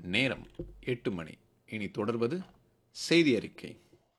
நேரம் எட்டு மணி இனி தொடர்வது செய்தி அறிக்கை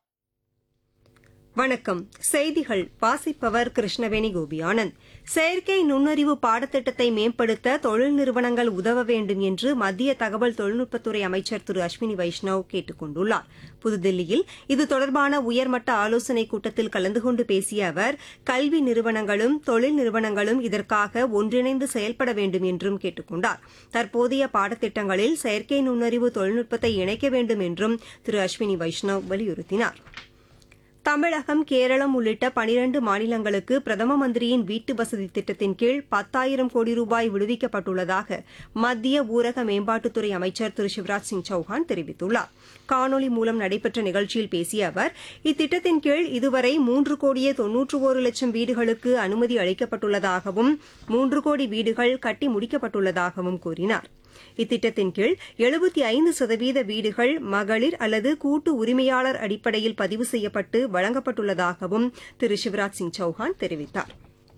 வணக்கம் செய்திகள் வாசிப்பவர் கிருஷ்ணவேணி கோபியானந்த் செயற்கை நுண்ணறிவு பாடத்திட்டத்தை மேம்படுத்த தொழில் நிறுவனங்கள் உதவ வேண்டும் என்று மத்திய தகவல் தொழில்நுட்பத்துறை அமைச்சர் திரு அஸ்வினி வைஷ்ணவ் கேட்டுக் கொண்டுள்ளார் புதுதில்லியில் இது தொடர்பான உயர்மட்ட ஆலோசனைக் கூட்டத்தில் கலந்து கொண்டு பேசிய அவர் கல்வி நிறுவனங்களும் தொழில் நிறுவனங்களும் இதற்காக ஒன்றிணைந்து செயல்பட வேண்டும் என்றும் கேட்டுக் கொண்டார் தற்போதைய பாடத்திட்டங்களில் செயற்கை நுண்ணறிவு தொழில்நுட்பத்தை இணைக்க வேண்டும் என்றும் திரு அஸ்வினி வைஷ்ணவ் வலியுறுத்தினார் தமிழகம் கேரளம் உள்ளிட்ட பனிரண்டு மாநிலங்களுக்கு பிரதம மந்திரியின் வீட்டு வசதி திட்டத்தின் கீழ் பத்தாயிரம் கோடி ரூபாய் விடுவிக்கப்பட்டுள்ளதாக மத்திய ஊரக மேம்பாட்டுத்துறை அமைச்சர் திரு சிவராஜ் சிங் சௌஹான் தெரிவித்துள்ளார் காணொலி மூலம் நடைபெற்ற நிகழ்ச்சியில் பேசிய அவர் இத்திட்டத்தின் கீழ் இதுவரை மூன்று கோடியே தொன்னூற்று ஒரு லட்சம் வீடுகளுக்கு அனுமதி அளிக்கப்பட்டுள்ளதாகவும் மூன்று கோடி வீடுகள் கட்டி முடிக்கப்பட்டுள்ளதாகவும் கூறினார் இத்திட்டத்தின் கீழ் எழுபத்தி ஐந்து சதவீத வீடுகள் மகளிர் அல்லது கூட்டு உரிமையாளர் அடிப்படையில் பதிவு செய்யப்பட்டு வழங்கப்பட்டுள்ளதாகவும் திரு சிவராஜ் சிங் சௌஹான் தெரிவித்தார்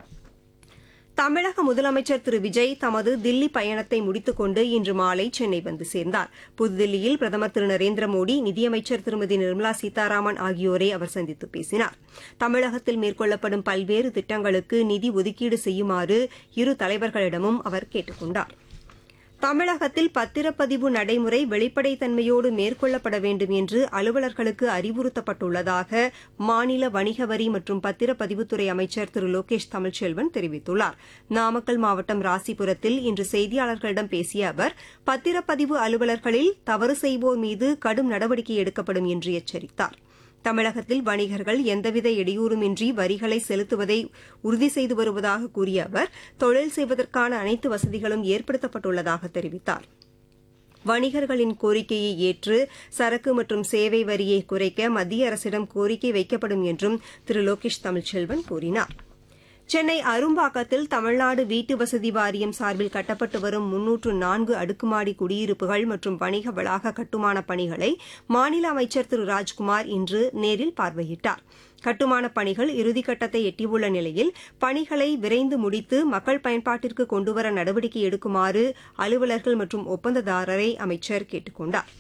தமிழக முதலமைச்சர் திரு விஜய் தமது தில்லி பயணத்தை முடித்துக் கொண்டு இன்று மாலை சென்னை வந்து சேர்ந்தார் புதுதில்லியில் பிரதமர் திரு நரேந்திர மோடி நிதியமைச்சர் திருமதி நிர்மலா சீதாராமன் ஆகியோரை அவர் சந்தித்து பேசினார் தமிழகத்தில் மேற்கொள்ளப்படும் பல்வேறு திட்டங்களுக்கு நிதி ஒதுக்கீடு செய்யுமாறு இரு தலைவர்களிடமும் அவர் கேட்டுக் கொண்டாா் தமிழகத்தில் பத்திரப்பதிவு நடைமுறை வெளிப்படைத்தன்மையோடு மேற்கொள்ளப்பட வேண்டும் என்று அலுவலர்களுக்கு அறிவுறுத்தப்பட்டுள்ளதாக மாநில வணிக வரி மற்றும் பத்திரப்பதிவுத்துறை அமைச்சர் திரு லோகேஷ் தமிழ்ச்செல்வன் தெரிவித்துள்ளார் நாமக்கல் மாவட்டம் ராசிபுரத்தில் இன்று செய்தியாளர்களிடம் பேசிய அவர் பத்திரப்பதிவு அலுவலர்களில் தவறு செய்வோர் மீது கடும் நடவடிக்கை எடுக்கப்படும் என்று எச்சரித்தாா் தமிழகத்தில் வணிகர்கள் எந்தவித இடையூறுமின்றி வரிகளை செலுத்துவதை உறுதி செய்து வருவதாக கூறிய அவர் தொழில் செய்வதற்கான அனைத்து வசதிகளும் ஏற்படுத்தப்பட்டுள்ளதாக தெரிவித்தார் வணிகர்களின் கோரிக்கையை ஏற்று சரக்கு மற்றும் சேவை வரியை குறைக்க மத்திய அரசிடம் கோரிக்கை வைக்கப்படும் என்றும் திரு லோகேஷ் தமிழ்ச்செல்வன் கூறினாா் சென்னை அரும்பாக்கத்தில் தமிழ்நாடு வீட்டு வசதி வாரியம் சார்பில் கட்டப்பட்டு வரும் முன்னூற்று நான்கு அடுக்குமாடி குடியிருப்புகள் மற்றும் வணிக வளாக கட்டுமான பணிகளை மாநில அமைச்சர் திரு ராஜ்குமார் இன்று நேரில் பார்வையிட்டார் கட்டுமானப் பணிகள் இறுதிக்கட்டத்தை எட்டியுள்ள நிலையில் பணிகளை விரைந்து முடித்து மக்கள் பயன்பாட்டிற்கு கொண்டுவர நடவடிக்கை எடுக்குமாறு அலுவலர்கள் மற்றும் ஒப்பந்ததாரரை அமைச்சர் கேட்டுக் கொண்டாா்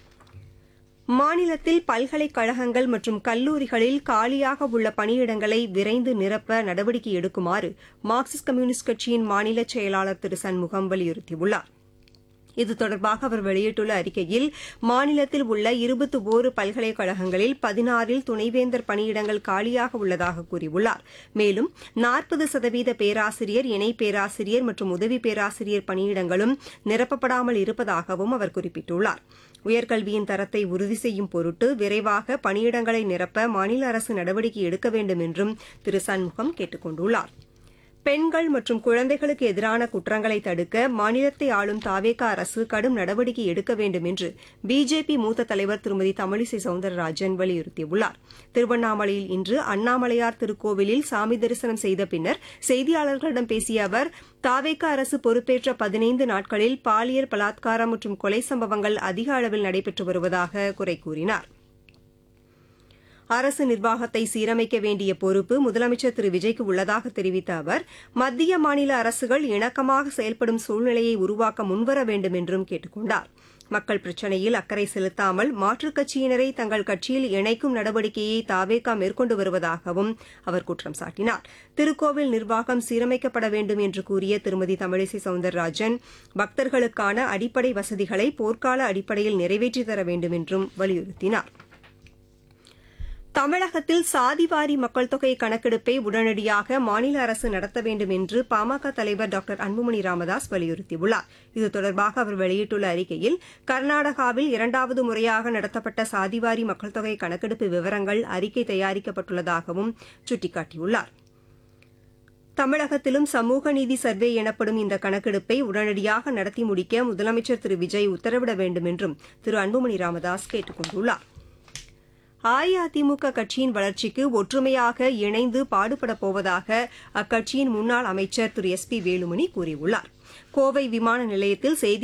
மாநிலத்தில் பல்கலைக்கழகங்கள் மற்றும் கல்லூரிகளில் காலியாக உள்ள பணியிடங்களை விரைந்து நிரப்ப நடவடிக்கை எடுக்குமாறு மார்க்சிஸ்ட் கம்யூனிஸ்ட் கட்சியின் மாநில செயலாளர் திரு சண்முகம் வலியுறுத்தியுள்ளார் இது தொடர்பாக அவர் வெளியிட்டுள்ள அறிக்கையில் மாநிலத்தில் உள்ள இருபத்தி ஓரு பல்கலைக்கழகங்களில் பதினாறில் துணைவேந்தர் பணியிடங்கள் காலியாக உள்ளதாக கூறியுள்ளார் மேலும் நாற்பது சதவீத பேராசிரியர் இணை பேராசிரியர் மற்றும் உதவி பேராசிரியர் பணியிடங்களும் நிரப்பப்படாமல் இருப்பதாகவும் அவர் குறிப்பிட்டுள்ளார் உயர்கல்வியின் தரத்தை உறுதி செய்யும் பொருட்டு விரைவாக பணியிடங்களை நிரப்ப மாநில அரசு நடவடிக்கை எடுக்க வேண்டும் என்றும் திரு சண்முகம் கேட்டுக் கொண்டுள்ளாா் பெண்கள் மற்றும் குழந்தைகளுக்கு எதிரான குற்றங்களை தடுக்க மாநிலத்தை ஆளும் தாவேகா அரசு கடும் நடவடிக்கை எடுக்க வேண்டும் என்று பிஜேபி மூத்த தலைவர் திருமதி தமிழிசை சவுந்தரராஜன் வலியுறுத்தியுள்ளார் திருவண்ணாமலையில் இன்று அண்ணாமலையார் திருக்கோவிலில் சாமி தரிசனம் செய்த பின்னர் செய்தியாளர்களிடம் பேசிய அவர் தாவேகா அரசு பொறுப்பேற்ற பதினைந்து நாட்களில் பாலியல் பலாத்காரம் மற்றும் கொலை சம்பவங்கள் அதிக அளவில் நடைபெற்று வருவதாக குறை கூறினாா் அரசு நிர்வாகத்தை சீரமைக்க வேண்டிய பொறுப்பு முதலமைச்சர் திரு விஜய்க்கு உள்ளதாக தெரிவித்த அவர் மத்திய மாநில அரசுகள் இணக்கமாக செயல்படும் சூழ்நிலையை உருவாக்க முன்வர வேண்டும் என்றும் கேட்டுக் கொண்டார் மக்கள் பிரச்சினையில் அக்கறை செலுத்தாமல் மாற்றுக் கட்சியினரை தங்கள் கட்சியில் இணைக்கும் நடவடிக்கையை தாவேகா மேற்கொண்டு வருவதாகவும் அவர் குற்றம் சாட்டினார் திருக்கோவில் நிர்வாகம் சீரமைக்கப்பட வேண்டும் என்று கூறிய திருமதி தமிழிசை சவுந்தரராஜன் பக்தர்களுக்கான அடிப்படை வசதிகளை போர்க்கால அடிப்படையில் நிறைவேற்றித் தர வேண்டும் என்றும் வலியுறுத்தினாா் தமிழகத்தில் சாதிவாரி மக்கள் தொகை கணக்கெடுப்பை உடனடியாக மாநில அரசு நடத்த வேண்டும் என்று பாமக தலைவர் டாக்டர் அன்புமணி ராமதாஸ் வலியுறுத்தியுள்ளார் இது தொடர்பாக அவர் வெளியிட்டுள்ள அறிக்கையில் கர்நாடகாவில் இரண்டாவது முறையாக நடத்தப்பட்ட சாதிவாரி மக்கள் தொகை கணக்கெடுப்பு விவரங்கள் அறிக்கை தயாரிக்கப்பட்டுள்ளதாகவும் சுட்டிக்காட்டியுள்ளார் தமிழகத்திலும் சமூக நீதி சர்வே எனப்படும் இந்த கணக்கெடுப்பை உடனடியாக நடத்தி முடிக்க முதலமைச்சர் திரு விஜய் உத்தரவிட வேண்டும் என்றும் திரு அன்புமணி ராமதாஸ் கேட்டுக் கொண்டுள்ளாா் அஇஅதிமுக கட்சியின் வளர்ச்சிக்கு ஒற்றுமையாக இணைந்து பாடுபடப் போவதாக அக்கட்சியின் முன்னாள் அமைச்சர் திரு எஸ் பி வேலுமணி கூறியுள்ளார் கோவை விமான நிலையத்தில் செய்தி